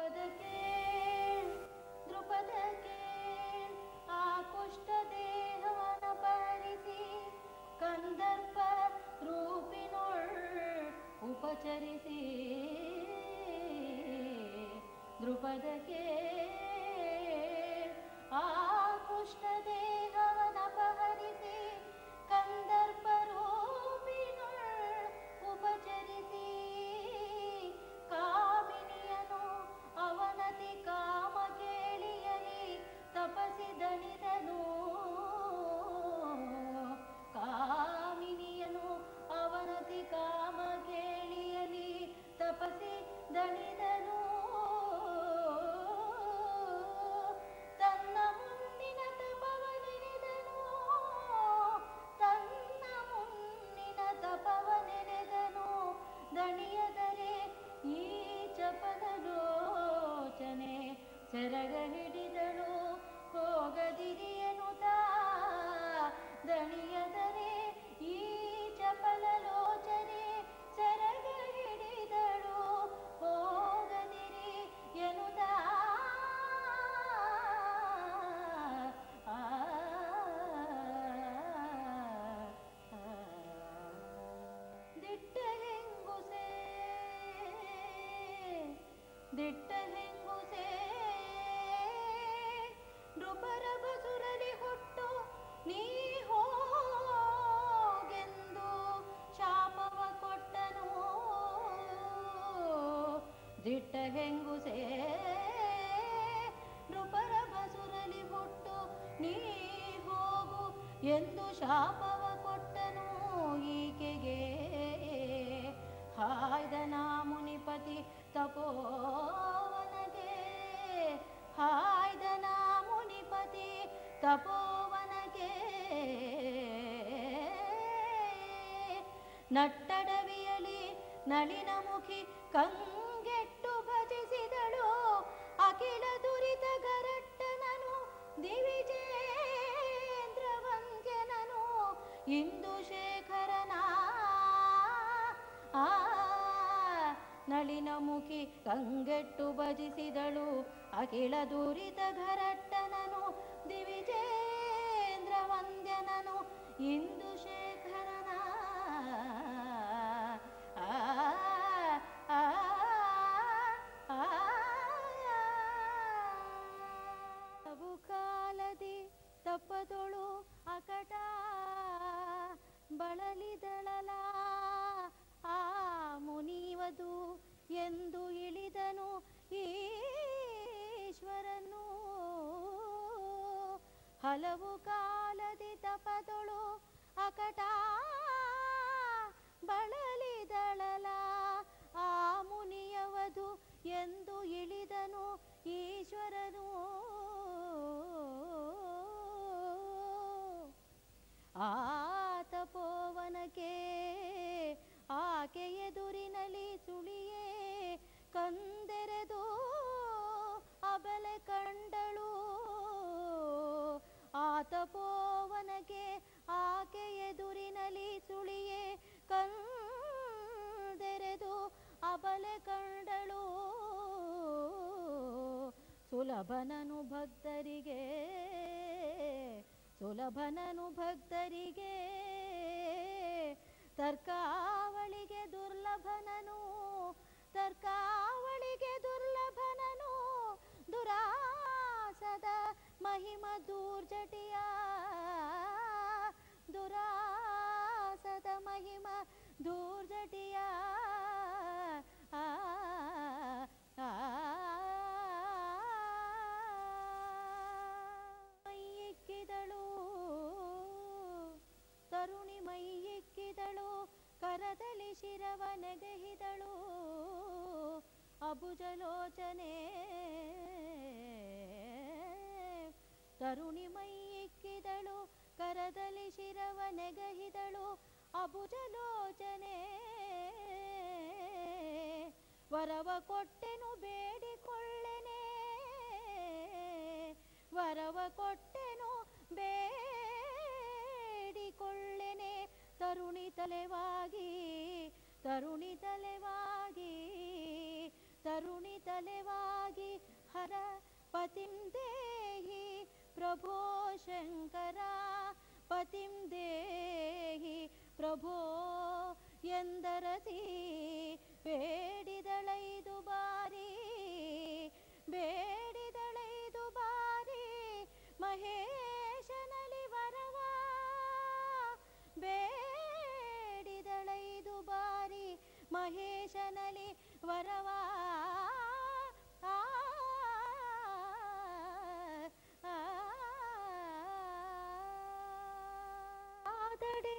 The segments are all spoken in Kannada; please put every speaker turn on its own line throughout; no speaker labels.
ದೃಪದಕ್ಕೆ ದೃಪದಕ್ಕೆ ಆ ಕುಷ್ಠ ದೇಹವನ ಪರಿಸಿ ಕಂದರ್ಪ ರೂಪಿನೊಳ್ ಉಪಚರಿಸಿ ದೃಪದಕ್ಕೆ ಆ ಕುಷ್ಠ ದೇಹವನ ಪಹರಿಸಿ ಕಂದರ್ಪ ರೂಪಿನೊಳ್ ಉಪಚರಿಸಿ ಕಾಮಿನಿಯನು ಅವನತಿ ಕಾಮ ಕೇಳಿಯಲಿ ತಪಸಿದನಿದನು ಕಾಮಿನಿಯನು ಅವನತಿ ಕಾಮ ಕೇಳಿಯಲಿ ತಪಸಿ ದಣಿದನು ತನ್ನ ಮುಂದಿನ ತಪವನೆನೆದನು ತನ್ನ ಮುನ್ನಿನ ತಪವನೆನೆದನು ದಣಿಯದರೆ ಈ ಚಪದಲೋಚನೆ ಸೆರಗ ಹಿಡಿದಳು ಹೋಗದಿರಿಯನುತ ದಣಿಯದರೆ ಈ ಚಪಲಲೋಚನೆ ಸೆರಗ ಹಿಡಿದಳು ಹೋಗದಿರಿ ಎನುತ ದಿಟ್ಟ ಹೆಂಗುಸೇ ದಿಟ್ಟ ಹೆಂಗುಸೇ ನೃಪರ ಬಸುರಲಿ ಹುಟ್ಟು ನೀ ಹೋಗೆಂದು ಶಾಪವ ಕೊಟ್ಟನು ದಿಟ್ಟ ಹೆಂಗುಸೇ ನೃಪರ ಬಸುರಲಿ ಹುಟ್ಟು ನೀ ಹೋಗು ಎಂದು ಶಾಪವ ಕೊಟ್ಟನು ಈಕೆಗೆ ಹಾಯ್ದನ ಮುನಿಪತಿ ತಪೋವನಗೆ ಹಾಯ್ದನ ಮುನಿಪತಿ ತಪೋವನಗೆ ನಟ್ಟಡವಿಯಲಿ ನಳಿನ ಮುಖಿ ಕಂಗೆಟ್ಟು ಭಜಿಸಿದಳು ಅಖಿಲ ದುರಿತ ಗರಟ್ಟನನು ದಿವಿಜೇಂದ್ರ ವಂದ್ಯನನು ಇಂದು ಶೇಖರನ ಆ ನಳಿನ ಮುಖಿ ಕಂಗೆಟ್ಟು ಭಜಿಸಿದಳು ಅಖಿಲ ದುರಿತ ಘರಟ್ಟನನು ದಿವಿಜೇಂದ್ರ ವಂದ್ಯನನು ಇಂದು ಶೇಖರನ ಆ ಆ ಆ ಅವು ಕಾಲದಿ ತಪ್ಪದೊಳು ಅಕಟ ಬಳಲಿದಳಲ ಆ ಮುನಿವದು ಎಂದು ಇಳಿದನು ಈಶ್ವರನು ಹಲವು ಕಾಲದಿ ತಪದೊಳು ಅಕಟ ಬಳಲಿದಳಲ ಆ ಮುನಿಯವದು ಎಂದು ಇಳಿದನು ಈಶ್ವರನು ಆ ತಪೋವನಕ್ಕೆ ಆಕೆ ಎದುರಿನಲ್ಲಿ ಸುಳಿಯೇ ಕಂದೆರೆದು ಅಬಲೆ ಕಂಡಳು ಆ ತಪೋವನಕ್ಕೆ ಆಕೆ ಎದುರಿನಲ್ಲಿ ಸುಳಿಯೇ ಕಂದೆರೆದು ಅಬಲೆ ಕಂಡಳು ಸುಲಭನನು ಭಕ್ತರಿಗೆ ಸುಲಭನನು ಭಕ್ತರಿಗೆ ತರ್ಕಾವಳಿಗೆ ದುರ್ಲಭನನು ತರ್ಕಾವಳಿಗೆ ದುರ್ಲಭನನು ದುರಾಸದ ಮಹಿಮ ದೂರ್ಜಟಿಯ ದುರಾಸದ ಮಹಿಮ ದೂರ್ಜಟಿಯ ಆ ಆ ಮೈಯಿಕ್ಕಿದಳು ತರುಣಿ ಮೈಯಿಕ್ಕಿದಳು ಕರದಲ್ಲಿ ಶಿರವ ನೆಗೆಹಿದಳು ಅಬುಜಲೋಚನೆ ತರುಣಿ ಮೈಯಿಕ್ಕಿದಳು ಕರದಲ್ಲಿ ಶಿರವ ನೆಗಹಿದಳು ಅಬುಜಲೋಚನೆ ವರವ ಕೊಟ್ಟೆನು ಬೇಡಿಕೊಳ್ಳೆನೆ ವರವ ಕೊಟ್ಟೆನು ಬೇಡಿಕೊಳ್ಳೆನೆ ತರುಣಿ ತಲೆವಾಗಿ ತರುಣಿ ತಲೆವಾಗಿ ತರುಣಿ ತಲೆವಾಗಿ ಹರ ಪತಿಂ ದೇಹಿ ಪ್ರಭೋ ಶಂಕರ ಪತಿಂ ದೇಹಿ ಪ್ರಭೋ ಎಂದರತಿ ಬೇಡಿದಳೈದು ಬಾರಿ ಬೇಡಿದಳೈದು ಬಾರಿ ಮಹೇಶನಲಿ ವರವ ಬೇಡಿದಳೈದು ಬಾರಿ ಮಹೇಶನಲಿ ವರವ ಆ, ಆ, ಆದಡೆ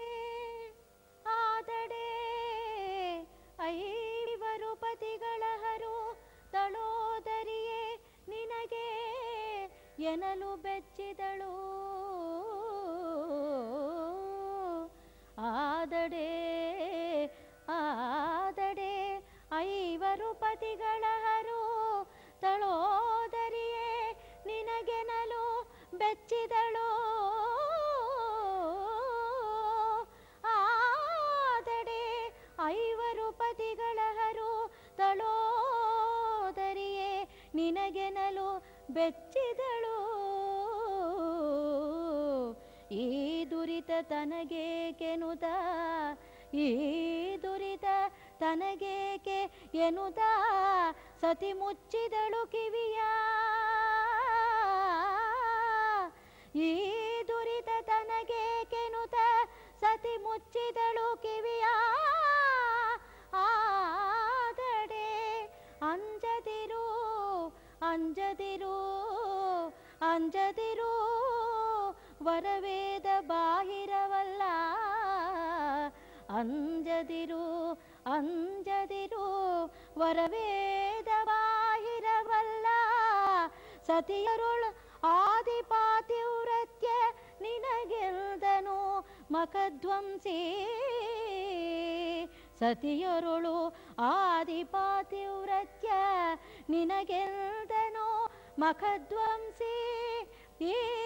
ಆದಡೆ ಐವರು ಪತಿಗಳ ಹರು ತಳೋದರಿಯೇ ನಿನಗೆ ಎನಲು ಬೆಚ್ಚಿದಳು ಆದಡೆ ಆದಡೆ ಐವರು ಪತಿಗಳ ಹರು ತಳೋದರಿಯೇ ನಿನಗೆನಲು ಬೆಚ್ಚಿದಳು ಆದಡೆ ಐವರು ಪತಿಗಳ ಹರು ತಳೋದರಿಯೇ ನಿನಗೆನಲು ಬೆಚ್ಚಿದಳು ಈ ದುರಿತ ತನಗೇಕೆನುದ ಈ ದುರಿತ ತನಗೇಕೆ ಎನುದ ಸತಿ ಮುಚ್ಚಿದಳು ಕಿವಿಯ ಈ ದುರಿತ ತನಗೇಕೆನುತ ಸತಿ ಮುಚ್ಚಿದಳು ಕಿವಿಯ ಆದಡೆ ಅಂಜದಿರು ಅಂಜದಿರು ಅಂಜದಿರು ವರವೇದ ಬಾಹಿರವಲ್ಲ ಅಂಜದಿರು ಅಂಜದಿರು ವರವೇದ ಬಾಹಿರವಲ್ಲ ಸತಿಯರುಳು ಆದಿಪಾತಿವ್ರತ್ಯ ನಿನಗೆಲ್ದನು ಮಖಧ್ವಂಸಿ ಸತಿಯರುಳು ಆದಿಪಾತಿವ್ರತ್ಯ ನಿನಗೆಲ್ದನು ಮಖಧ್ವಂಸಿ ಈ